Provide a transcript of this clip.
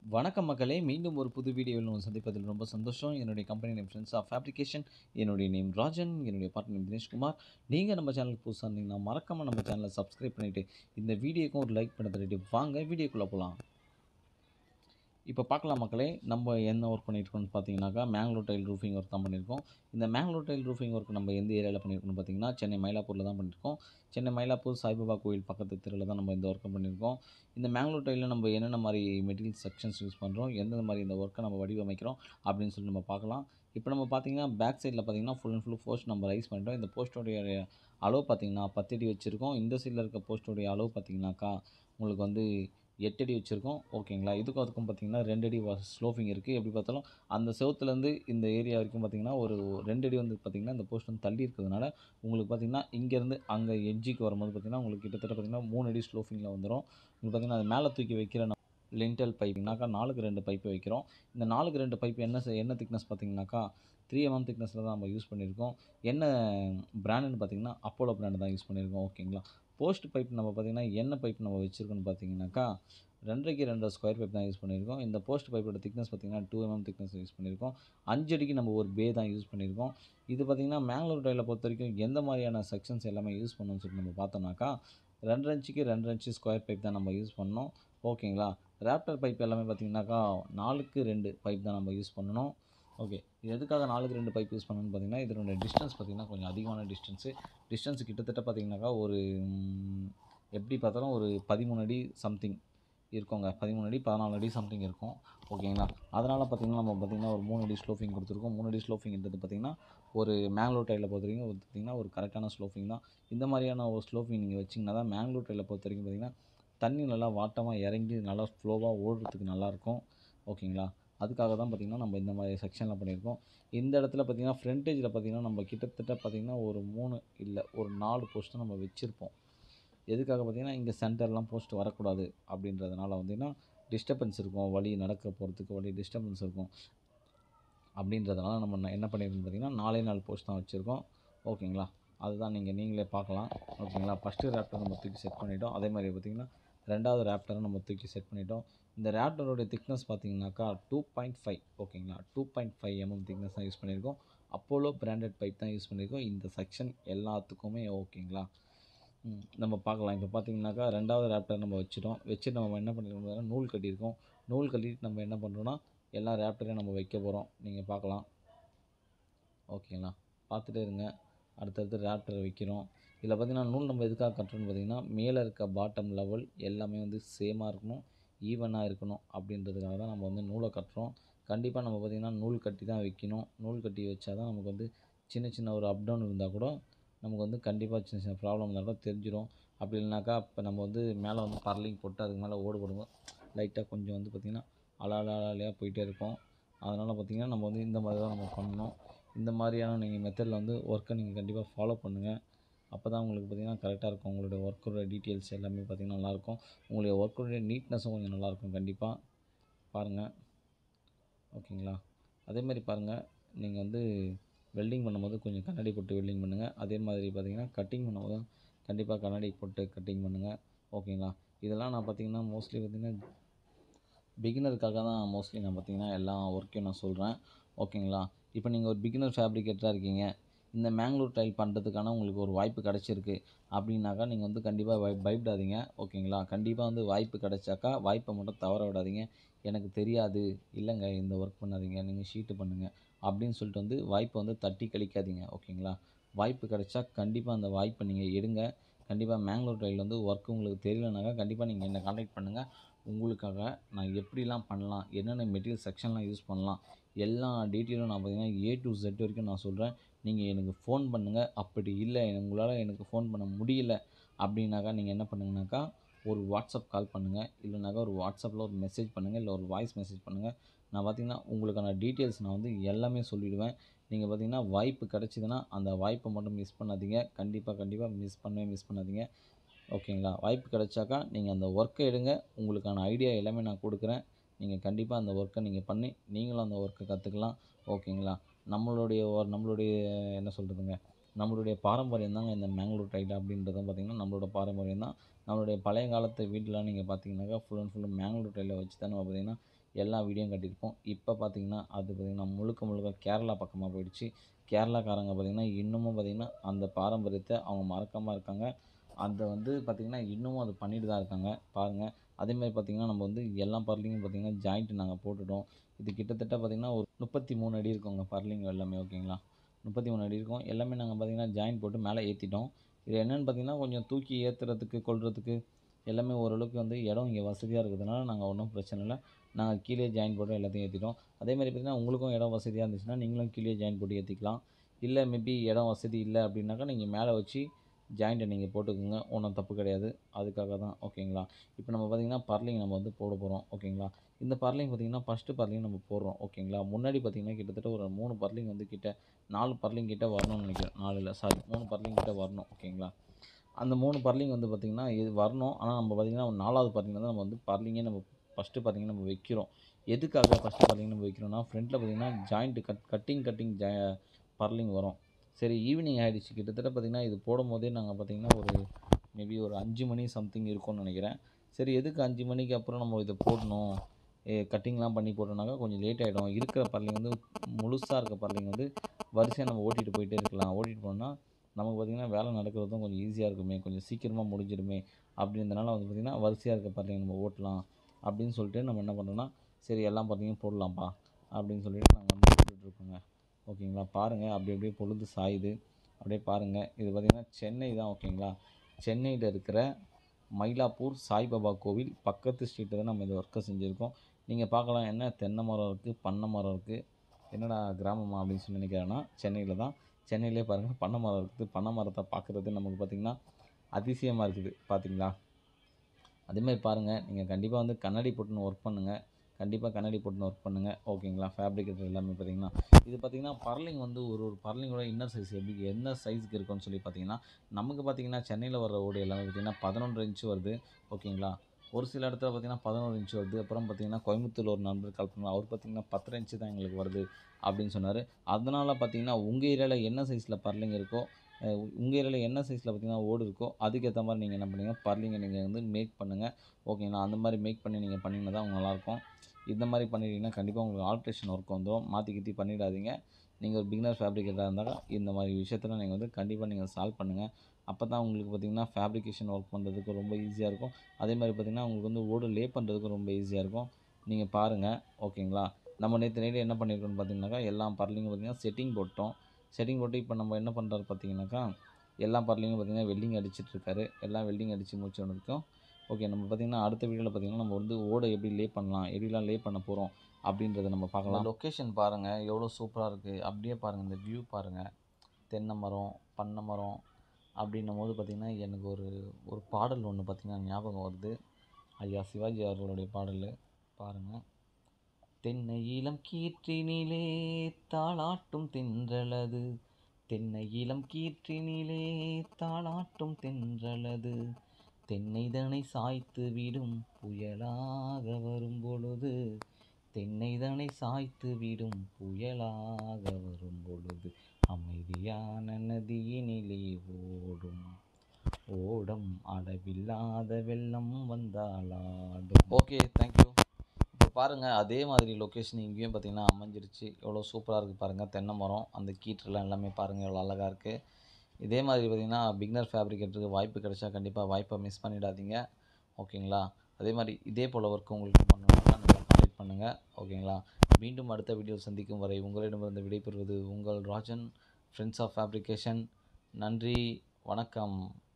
வணக்கம் மக்களே மீண்டும் ஒரு புது வீடியோவில் உங்களை சந்திப்பதில் ரொம்ப சந்தோஷம் என்னுடைய company name friends of fabrication என்னுடைய நேம் ராஜன் என்னுடைய பார்ட்னர் நேம் தினேஷ்குமார் நீங்கள் நம்ம சேனலுக்கு புதுசாக இருந்தீங்கன்னா மறக்காமல் நம்ம சேனலை சப்ஸ்கிரைப் பண்ணிவிட்டு இந்த வீடியோக்கும் ஒரு லைக் பண்ண தள்ளிட்டு வாங்க வீடியோக்குள்ளே போகலாம் இப்போ பார்க்கலாம் மக்களே நம்ம என்ன ஒர்க் பண்ணியிருக்கோம்னு பார்த்தீங்கன்னாக்கா மேங்களூர் டைல் ரூஃபிங் ஒர்க் தான் பண்ணியிருக்கோம் இந்த மேங்களூர் டைல் ரூஃபிங் ஒர்க் நம்ம எந்த ஏரியாவில் பண்ணியிருக்கோம்னு பார்த்தீங்கன்னா சென்னை மயிலாப்பூரில் தான் பண்ணியிருக்கோம் சென்னை மயிலாப்பூர் சாய்பாபா கோயில் பக்கத்து தெருவில் தான் நம்ம இந்த ஒர்க்கை பண்ணியிருக்கோம் இந்த மேங்களூர் டைலில் நம்ம என்னென்ன மாதிரி மெட்டீரியல் செக்ஷன்ஸ் யூஸ் பண்ணுறோம் எந்தெந்த மாதிரி இந்த ஒர்க்கை நம்ம வடிவமைக்கிறோம் அப்படின்னு சொல்லி நம்ம பார்க்கலாம் இப்போ நம்ம பார்த்தீங்கன்னா பேக் சைடில் பார்த்தீங்கன்னா ஃபுல் அண்ட் ஃபுல் போஸ்ட் நம்ம ரைஸ் பண்ணிட்டோம் இந்த போஸ்ட்டோடைய அளவு பார்த்தீங்கன்னா பத்தடி வச்சுருக்கோம் இந்த சைடில் இருக்க போஸ்ட்டோடைய அளவு பார்த்தீங்கன்னாக்கா உங்களுக்கு வந்து எட்டு அடி வச்சுருக்கோம் ஓகேங்களா இதுக்கும் அதுக்கும் பார்த்தீங்கன்னா ரெண்டு அடி ஸ்லோஃபிங் இருக்குது எப்படி பார்த்தாலும் அந்த செவத்துலேருந்து இந்த ஏரியா வரைக்கும் பார்த்தீங்கன்னா ஒரு ரெண்டு அடி வந்து பார்த்தீங்கன்னா இந்த போஸ்ட் வந்து தள்ளி இருக்கிறதுனால உங்களுக்கு பார்த்தீங்கன்னா இங்கேருந்து அங்கே எட்ஜிக்கு வரும்போது பார்த்தீங்கன்னா உங்களுக்கு கிட்டத்தட்ட பார்த்தீங்கன்னா மூணு அடி ஸ்லோஃபிங்கில் வந்துடும் உங்களுக்கு பார்த்தீங்கன்னா அது மேலே தூக்கி வைக்கிற நம்ம லிண்டல் பைப்புனாக்கா நாலுக்கு ரெண்டு பைப்பு வைக்கிறோம் இந்த நாலுக்கு ரெண்டு பைப்பு என்ன செ- என்ன திக்னஸ் பார்த்தீங்கன்னாக்கா த்ரீ எம்எம் திக்னஸில் தான் நம்ம யூஸ் பண்ணியிருக்கோம் என்ன பிராண்டுன்னு பார்த்தீங்கன்னா அப்போலோ பிராண்டு தான் யூஸ் பண்ணியிருக்கோம் ஓகேங்களா போஸ்ட் பைப் நம்ம பார்த்தீங்கன்னா என்ன பைப் நம்ம வச்சுருக்கோன்னு பார்த்தீங்கன்னாக்கா ரெண்டரைக்கு ரெண்டரை ஸ்கொயர் பைப் தான் யூஸ் பண்ணியிருக்கோம் இந்த போஸ்ட் பைப்போட திக்னஸ் பார்த்தீங்கன்னா டூ எம்எம் திக்னஸ் யூஸ் பண்ணியிருக்கோம் அஞ்சு அடிக்கு நம்ம ஒரு பே தான் யூஸ் பண்ணியிருக்கோம் இது பார்த்தீங்கன்னா மேங்களூர் டைலில் பொறுத்த வரைக்கும் எந்த மாதிரியான செக்ஷன்ஸ் எல்லாமே யூஸ் பண்ணணும்னு சொல்லிட்டு நம்ம பார்த்தோம்னாக்கா ரெண்டரை இன்ச்சுக்கு ரெண்டரை இன்ச்சு ஸ்கொயர் பைப் தான் நம்ம யூஸ் பண்ணோம் ஓகேங்களா ரேப்டர் பைப் எல்லாமே பார்த்தீங்கன்னாக்கா நாலுக்கு ரெண்டு பைப் தான் நம்ம யூஸ் பண்ணணும் ஓகே இது எதுக்காக நாலுக்கு ரெண்டு பைப் யூஸ் பண்ணணும்னு பார்த்தீங்கன்னா இதனுடைய டிஸ்டன்ஸ் பார்த்தீங்கன்னா கொஞ்சம் அதிகமான டிஸ்டன்ஸு டிஸ்டன்ஸ் கிட்டத்தட்ட பார்த்தீங்கன்னாக்கா ஒரு ம், எப்படி பார்த்தாலும் ஒரு பதிமூணு அடி சம்திங் இருக்குங்க பதிமூணு அடி பதினாலு அடி சம்திங் இருக்கும் ஓகேங்களா அதனால் பார்த்தீங்கன்னா நம்ம பார்த்தீங்கன்னா ஒரு மூணு அடி ஸ்லோஃபிங் கொடுத்துருக்கோம் மூணு அடி ஸ்லோஃபிங்கிறது பார்த்தீங்கன்னா ஒரு மேங்களூர் டைலில் பொறுத்த வரைக்கும் ஒரு பார்த்தீங்கன்னா ஒரு கரெக்டான ஸ்லோஃபிங் தான் இந்த மாதிரியான ஒரு ஸ்லோஃபிங் நீங்கள் வச்சிங்கன்னா தான் மேங்களூர் டைலில் பொறுத்த வரைக்கும் பார்த்தீங்கன்னா தண்ணி நல்லா வாட்டமாக இறங்கி நல்லா ஃப்ளோவாக ஓடுறதுக்கு நல்லாயிருக்கும் ஓகேங்களா அதுக்காக தான் பார்த்திங்கன்னா நம்ம இந்த மாதிரி செக்ஷனில் பண்ணியிருக்கோம் இந்த இடத்துல பார்த்திங்கன்னா ஃப்ரண்டேஜில் பார்த்திங்கன்னா நம்ம கிட்டத்தட்ட பார்த்திங்கன்னா ஒரு மூணு இல்லை ஒரு நாலு போஸ்ட் நம்ம வச்சுருப்போம் எதுக்காக பார்த்திங்கன்னா இங்கே சென்டர்லாம் போஸ்ட் வரக்கூடாது அப்படின்றதுனால வந்தீங்கன்னா டிஸ்டர்பன்ஸ் இருக்கும் வழி நடக்க போகிறதுக்கு வழி டிஸ்டர்பன்ஸ் இருக்கும் அப்படின்றதுனால நம்ம ந- என்ன பண்ணியிருக்கோம் பார்த்திங்கன்னா நாலே நாலு போஸ்ட் தான் வச்சுருக்கோம் ஓகேங்களா அதுதான் நீங்கள் நீங்களே பார்க்கலாம் ஓகேங்களா ஃபஸ்ட்டு ரேப்டர் நம்ம தூக்கி செட் பண்ணிட்டோம் அதே மாதிரி பார்த்திங்கன்னா ரெண்டாவது ரேப்டரை நம்ம தூக்கி செட் பண்ணிட்டோம் இந்த ரேப்டரோடைய திக்னஸ் பார்த்தீங்கன்னாக்கா டூ பாயிண்ட் ஃபைவ் ஓகேங்களா two point five MM thickness தான் யூஸ் பண்ணியிருக்கோம் அப்போலோ பிராண்டட் பைப் தான் யூஸ் பண்ணியிருக்கோம் இந்த செக்ஷன் எல்லாத்துக்குமே ஓகேங்களா ம், நம்ம பார்க்கலாம் இப்போ பார்த்தீங்கன்னாக்கா ரெண்டாவது ரேப்டர் நம்ம வச்சிட்டோம் வச்சு நம்ம என்ன பண்ணிருக்கோம் பார்த்தீங்கன்னா நூல் கட்டியிருக்கோம் நூல் கட்டிட்டு நம்ம என்ன பண்ணுறோன்னா எல்லா ரேப்டரையும் நம்ம வைக்க போகிறோம் நீங்கள் பார்க்கலாம் ஓகேங்களா பார்த்துட்டே இருங்க அடுத்தடுத்து ரேப்டர் வைக்கிறோம் இதில் பார்த்தீங்கன்னா நூல் நம்ம எதுக்காக கட்டுறோம்னு பார்த்தீங்கன்னா மேலே இருக்க பாட்டம் லெவல் எல்லாமே வந்து சேமாக இருக்கணும் ஈவனாக இருக்கணும் அப்படின்றதுக்காக தான் நம்ம வந்து நூலை கட்டுறோம் கண்டிப்பாக நம்ம பார்த்திங்கன்னா நூல் கட்டி தான் வைக்கணும் நூல் கட்டி வச்சா தான் நமக்கு வந்து சின்ன சின்ன ஒரு அப் டவுன் இருந்தால் கூட நமக்கு வந்து கண்டிப்பாக சின்ன சின்ன ப்ராப்ளம் இருந்தால் கூட தெரிஞ்சிடும் அப்படி இல்லைனாக்கா இப்போ நம்ம வந்து மேலே வந்து பர்லிங் போட்டு அதுக்கு மேலே ஓடு போடுவோம் லைட்டாக கொஞ்சம் வந்து பார்த்திங்கன்னா அலா அலா அலையாக போயிட்டே இருக்கும் அதனால் பார்த்திங்கன்னா நம்ம வந்து இந்த மாதிரி தான் நம்ம பண்ணணும் இந்த மாதிரியான நீங்கள் மெத்தடில் வந்து ஒர்க்கை நீங்கள் கண்டிப்பாக ஃபாலோ பண்ணுங்கள் அப்போ தான் உங்களுக்கு பார்த்திங்கன்னா கரெக்டாக இருக்கும் உங்களுடைய ஒர்க்கோட டீட்டெயில்ஸ் எல்லாமே பார்த்திங்கன்னா நல்லாயிருக்கும் உங்களுடைய ஒர்க்கோடைய நீட்னஸும் கொஞ்சம் நல்லாயிருக்கும் கண்டிப்பாக பாருங்கள் ஓகேங்களா அதே மாதிரி பாருங்கள் நீங்கள் வந்து வெல்டிங் பண்ணும்போது கொஞ்சம் கண்ணாடி போட்டு வெல்டிங் பண்ணுங்கள் அதே மாதிரி பார்த்தீங்கன்னா கட்டிங் பண்ணும்போது கண்டிப்பாக கண்ணாடி போட்டு கட்டிங் பண்ணுங்கள் ஓகேங்களா இதெல்லாம் நான் பார்த்தீங்கன்னா மோஸ்ட்லி பார்த்தீங்கன்னா பிகினருக்காக தான் மோஸ்ட்லி நான் பார்த்தீங்கன்னா எல்லா ஒர்க்கையும் நான் சொல்கிறேன் ஓகேங்களா இப்போ நீங்கள் ஒரு பிகினர் ஃபேப்ரிகேட்டராக இருக்கீங்க இந்த மேங்களூர் டைல் பண்ணுறதுக்கான உங்களுக்கு ஒரு வாய்ப்பு கிடச்சிருக்கு அப்படின்னாக்கா நீங்கள் வந்து கண்டிப்பாக பய பயப்படாதீங்க ஓகேங்களா கண்டிப்பாக வந்து வாய்ப்பு கிடைச்சாக்கா வாய்ப்பை மட்டும் தவற விடாதீங்க எனக்கு தெரியாது இல்லைங்க இந்த ஒர்க் பண்ணாதீங்க நீங்கள் ஷீட்டு பண்ணுங்கள் அப்படின்னு சொல்லிட்டு வந்து வாய்ப்பை வந்து தட்டி கழிக்காதீங்க ஓகேங்களா வாய்ப்பு கிடைச்சா கண்டிப்பாக அந்த வாய்ப்பை நீங்கள் எடுங்க கண்டிப்பாக மேங்களூர் டைல் வந்து ஒர்க் உங்களுக்கு தெரியலனாக்கா கண்டிப்பாக நீங்கள் என்னை காண்டாக்ட் பண்ணுங்கள் உங்களுக்காக நான் எப்படிலாம் பண்ணலாம் என்னென்ன மெட்டீரியல் செக்ஷன்லாம் யூஸ் பண்ணலாம் எல்லா டீட்டெயிலும் நான் பார்த்தீங்கன்னா ஏ டு Z வரைக்கும் நான் சொல்கிறேன் நீங்கள் எனக்கு ஃபோன் பண்ணுங்கள் அப்படி இல்லை உங்களால் எனக்கு ஃபோன் பண்ண முடியல அப்படின்னாக்கா நீங்கள் என்ன பண்ணுங்கனாக்கா ஒரு வாட்ஸ்அப் கால் பண்ணுங்கள் இல்லைனாக்கா ஒரு வாட்ஸ்அப்பில் ஒரு மெசேஜ் பண்ணுங்கள் இல்லை ஒரு வாய்ஸ் மெசேஜ் பண்ணுங்கள் நான் பார்த்தீங்கன்னா உங்களுக்கான டீட்டெயில்ஸ் நான் வந்து எல்லாமே சொல்லிடுவேன் நீங்கள் பார்த்தீங்கன்னா வாய்ப்பு கிடச்சிதுன்னா அந்த வாய்ப்பை மட்டும் மிஸ் பண்ணாதீங்க கண்டிப்பாக கண்டிப்பாக மிஸ் பண்ணவே மிஸ் பண்ணாதீங்க ஓகேங்களா வாய்ப்பு கிடைச்சாக்கா நீங்கள் அந்த ஒர்க்கை எடுங்க உங்களுக்கான ஐடியா எல்லாமே நான் கொடுக்குறேன் நீங்கள் கண்டிப்பாக அந்த ஒர்க்கை நீங்கள் பண்ணி நீங்களும் அந்த ஒர்க்கை கற்றுக்கலாம் ஓகேங்களா நம்மளுடைய ஒரு நம்மளுடைய என்ன சொல்கிறதுங்க நம்மளுடைய பாரம்பரியம் தாங்க இந்த மேங்களூர் டைல் அப்படின்றதும் பார்த்திங்கன்னா நம்மளோட பாரம்பரியம் தான் நம்மளுடைய பழைய காலத்து வீட்டிலாம் நீங்கள் பார்த்தீங்கன்னாக்கா ஃபுல் அண்ட் ஃபுல் மேங்களூர் டைலை வச்சு தான் நம்ம பார்த்திங்கன்னா எல்லா வீடியோவும் கட்டியிருப்போம் இப்போ பார்த்தீங்கன்னா அது பார்த்திங்கன்னா முழுக்க முழுக்க கேரளா பக்கமாக போயிடுச்சு கேரளாக்காரங்க பார்த்திங்கன்னா இன்னமும் பார்த்திங்கன்னா அந்த பாரம்பரியத்தை அவங்க மறக்காமல் இருக்காங்க அந்த வந்து பார்த்திங்கன்னா இன்னமும் அது பண்ணிட்டு தான் இருக்காங்க பாருங்கள் அதேமாதிரி பார்த்திங்கன்னா நம்ம வந்து எல்லா பர்லிங்கும் பார்த்திங்கன்னா ஜாயிண்ட் நாங்கள் போட்டுட்டோம் இது கிட்டத்தட்ட பார்த்திங்கன்னா ஒரு முப்பத்தி மூணு அடி இருக்குங்க பர்லிங் எல்லாமே ஓகேங்களா முப்பத்தி மூணு அடி இருக்கும் எல்லாமே நாங்கள் பார்த்திங்கன்னா ஜாயின் போட்டு மேலே ஏற்றிட்டோம் இது என்னென்னு பார்த்திங்கன்னா கொஞ்சம் தூக்கி ஏற்றுறதுக்கு கொள்றதுக்கு எல்லாமே ஓரளவுக்கு வந்து இடம் இங்கே வசதியாக இருக்கிறதுனால நாங்கள் ஒன்றும் பிரச்சனை இல்லை நாங்கள் கீழே ஜாயின் போட்டு எல்லாத்தையும் ஏற்றிட்டோம் அதேமாதிரி பார்த்திங்கன்னா உங்களுக்கும் இடம் வசதியாக இருந்துச்சுன்னா நீங்களும் கீழே ஜாயின் போட்டு ஏற்றிக்கலாம் இல்லை மேபி இடம் வசதி இல்லை அப்படின்னாக்கா நீங்கள் மேலே வச்சு ஜாயிண்ட்டை நீங்கள் போட்டுக்கோங்க ஒன்றும் தப்பு கிடையாது அதுக்காக தான் ஓகேங்களா இப்போ நம்ம பார்த்திங்கன்னா பர்லிங் நம்ம வந்து போட போகிறோம் ஓகேங்களா இந்த பர்லிங் பார்த்திங்கன்னா ஃபஸ்ட்டு பர்லிங் நம்ம போடுறோம் ஓகேங்களா முன்னாடி பார்த்திங்கன்னா கிட்டத்தட்ட ஒரு மூணு பர்லிங் வந்து கிட்ட நாலு பர்லிங் கிட்ட வரணும்னு நினைக்கிறேன் நாலு இல்லை சாரி மூணு பர்லிங் கிட்ட வரணும் ஓகேங்களா அந்த மூணு பர்லிங் வந்து பார்த்திங்கன்னா இது வரணும் ஆனால் நம்ம பார்த்திங்கன்னா ஒரு நாலாவது பர்லிங் தான் நம்ம வந்து பர்லிங்கே நம்ம ஃபஸ்ட்டு பர்லிங் நம்ம வைக்கிறோம் எதுக்காக ஃபஸ்ட்டு பர்லிங் நம்ம வைக்கிறோம்னா ஃப்ரண்ட்டில் பார்த்திங்கன்னா ஜாயிண்ட்டு கட் கட்டிங் கட்டிங் ஜா பர்லிங் வரும் சரி ஈவினிங் ஆகிடுச்சு கிட்டத்தட்ட பார்த்திங்கன்னா இது போடும் போதே நாங்கள் பார்த்திங்கன்னா ஒரு மேபி ஒரு அஞ்சு மணி சம்திங் இருக்கும்னு நினைக்கிறேன் சரி எதுக்கு அஞ்சு மணிக்கு அப்புறம் நம்ம இதை போடணும் கட்டிங்லாம் பண்ணி போட்டோம்னாக்கா கொஞ்சம் லேட் ஆகிடும் இருக்கிற பர்லிங் வந்து முழுசாக இருக்க பர்லிங் வந்து வரிசையாக நம்ம ஓட்டிகிட்டு போயிட்டே இருக்கலாம் ஓட்டிகிட்டு போனால் நமக்கு பார்த்திங்கன்னா வேலை நடக்கிறதும் கொஞ்சம் ஈஸியாக இருக்குமே கொஞ்சம் சீக்கிரமாக முடிஞ்சிடுமே அப்படின்றதுனால வந்து பார்த்திங்கன்னா வரிசையாக இருக்க பர்லிங் நம்ம ஓட்டலாம் அப்படின்னு சொல்லிட்டு நம்ம என்ன பண்ணுறோன்னா சரி எல்லாம் பர்லிங்கும் போடலாம்ப்பா அப்படின்னு சொல்லிட்டு நாங்கள் வந்து போட்டுட்ருக்கோங்க ஓகேங்களா பாருங்கள் அப்படி அப்படியே பொழுது சாயுது அப்படியே பாருங்கள் இது பார்த்திங்கன்னா சென்னை தான் ஓகேங்களா சென்னையில் இருக்கிற மயிலாப்பூர் சாய்பாபா கோவில் பக்கத்து ஸ்ட்ரீட்டில் தான் நம்ம இந்த ஒர்க்கை செஞ்சுருக்கோம் நீங்கள் பார்க்கலாம் என்ன தென்னை மரம் இருக்குது பண்ணை மரம் இருக்குது என்னடா கிராமமா அப்படின்னு சொல்லி நினைக்கிறேன்னா சென்னையில் தான் சென்னையிலே பாருங்கள் பண்ணை மரம் இருக்குது பண்ணை மரத்தை பார்க்குறது நமக்கு பார்த்திங்கன்னா அதிசயமாக இருக்குது பார்த்தீங்களா அதேமாதிரி பாருங்கள் நீங்கள் கண்டிப்பாக வந்து கண்ணாடி போட்டுன்னு ஒர்க் பண்ணுங்கள் கண்டிப்பாக கண்ணாடி போட்டுன்னு ஒர்க் பண்ணுங்கள் ஓகேங்களா ஃபேப்ரிகேட்டர் எல்லாமே பார்த்தீங்கன்னா இது பார்த்திங்கன்னா பர்லிங் வந்து ஒரு ஒரு பர்லிங்கோட இன்னர் சைஸ் எப்படி என்ன சைஸுக்கு இருக்குன்னு சொல்லி பார்த்தீங்கன்னா நமக்கு பார்த்திங்கன்னா சென்னையில் வர ஓடு எல்லாமே பார்த்திங்கன்னா பதினொன்று இன்ச்சு வருது ஓகேங்களா ஒரு சில இடத்துல பார்த்திங்கன்னா பதினோரு இன்ச்சு வருது அப்புறம் பார்த்திங்கன்னா கோயம்புத்தூர் ஒரு நண்பர் கால் பண்ணார் அவர் பார்த்திங்கன்னா பத்தரை இன்ச்சு தான் எங்களுக்கு வருது அப்படின்னு சொன்னார் அதனால் பார்த்திங்கன்னா உங்கள் ஏரியாவில் என்ன சைஸில் பர்லிங் இருக்கோ உங்கள் ஏரியாவில் என்ன சைஸில் பார்த்திங்கன்னா ஓடு இருக்கோ அதுக்கேற்ற மாதிரி நீங்கள் என்ன பண்ணுங்கள் பர்லிங்கை நீங்கள் வந்து மேக் பண்ணுங்கள் ஓகேங்களா அந்த மாதிரி மேக் பண்ணி நீங்கள் பண்ணிங்கன்னா தான் நல்லாயிருக்கும் இந்த மாதிரி பண்ணிட்டீங்கன்னா கண்டிப்பாக உங்களுக்கு ஆல்ட்ரேஷன் ஒர்க் வந்துடும் மாற்றி கித்தி பண்ணிடாதீங்க நீங்கள் ஒரு பிகினர் ஃபேப்ரிகேட்டராக இருந்தால் இந்த மாதிரி விஷயத்தில் நீங்கள் வந்து கண்டிப்பாக நீங்கள் சால்வ் பண்ணுங்கள் அப்போ தான் உங்களுக்கு பார்த்திங்கன்னா ஃபேப்ரிகேஷன் ஒர்க் பண்ணுறதுக்கு ரொம்ப ஈஸியாக இருக்கும் அதே மாதிரி பார்த்திங்கன்னா உங்களுக்கு வந்து ஓடு லே பண்ணுறதுக்கு ரொம்ப ஈஸியாக இருக்கும் நீங்கள் பாருங்கள் ஓகேங்களா நம்ம நேற்று நைட்டு என்ன பண்ணியிருக்கோம்னு பார்த்தீங்கன்னாக்கா எல்லா பர்லிங்கும் பார்த்திங்கன்னா செட்டிங் போட்டோம் செட்டிங் போட்டு இப்போ நம்ம என்ன பண்ணுறாரு பார்த்தீங்கன்னாக்கா எல்லா பர்லிங்கும் பார்த்திங்கன்னா வெல்டிங் அடிச்சிட்டு இருக்காரு எல்லாம் வெல்டிங் அடித்து முடிச்சோன்னதுக்கும் ஓகே நம்ம பார்த்திங்கன்னா அடுத்த வீடியோவில் பார்த்திங்கன்னா நம்ம வந்து ஓடை எப்படி லே பண்ணலாம் எப்படிலாம் லே பண்ண போகிறோம் அப்படின்றத நம்ம பார்க்கலாம் லொக்கேஷன் பாருங்கள் எவ்வளோ சூப்பராக இருக்குது அப்படியே பாருங்கள் இந்த வியூ பாருங்கள் தென்னை மரம் பண்ணை மரம் அப்படின்னும் போது பார்த்திங்கன்னா எனக்கு ஒரு ஒரு பாடல் ஒன்று பார்த்திங்கன்னா ஞாபகம் வருது ஐயா சிவாஜி அவர்களுடைய பாடல் பாருங்கள் தென்னை இளம் கீற்றினிலே தாளாட்டும் தென்றலது தென்னை இளம் கீற்றினிலே தாளாட்டும் தென்றலது தென்னைதனை சாய்த்து விடும் புயலாக வரும் பொழுது தென்னைதனை சாய்த்து விடும் புயலாக வரும் பொழுது அமைதியான நதியினிலே ஓடும் ஓடம் அளவில்லாத வெள்ளம் வந்தாலாடும் ஓகே தேங்க்யூ இப்போ பாருங்கள் அதே மாதிரி லொக்கேஷன் இங்கேயும் பார்த்தீங்கன்னா அமைஞ்சிருச்சு எவ்வளோ சூப்பராக இருக்குது பாருங்கள் தென்னை மரம் அந்த கீற்றுலாம் எல்லாமே பாருங்கள் எவ்வளோ அழகாக இருக்குது இதே மாதிரி பார்த்திங்கன்னா பிகினர் ஃபேப்ரிகேட்டருக்கு வாய்ப்பு கிடைச்சா கண்டிப்பாக வாய்ப்பை மிஸ் பண்ணிடாதீங்க ஓகேங்களா அதே மாதிரி இதே போல் ஒர்க் உங்களுக்கு பண்ணணும்னா நீங்கள் கான்டெக்ட் பண்ணுங்கள் ஓகேங்களா மீண்டும் அடுத்த வீடியோ சந்திக்கும் வரை உங்களிடமிருந்து விடைபெறுவது உங்கள் ராஜன் ஃப்ரெண்ட்ஸ் ஆஃப் ஃபேப்ரிகேஷன் நன்றி வணக்கம்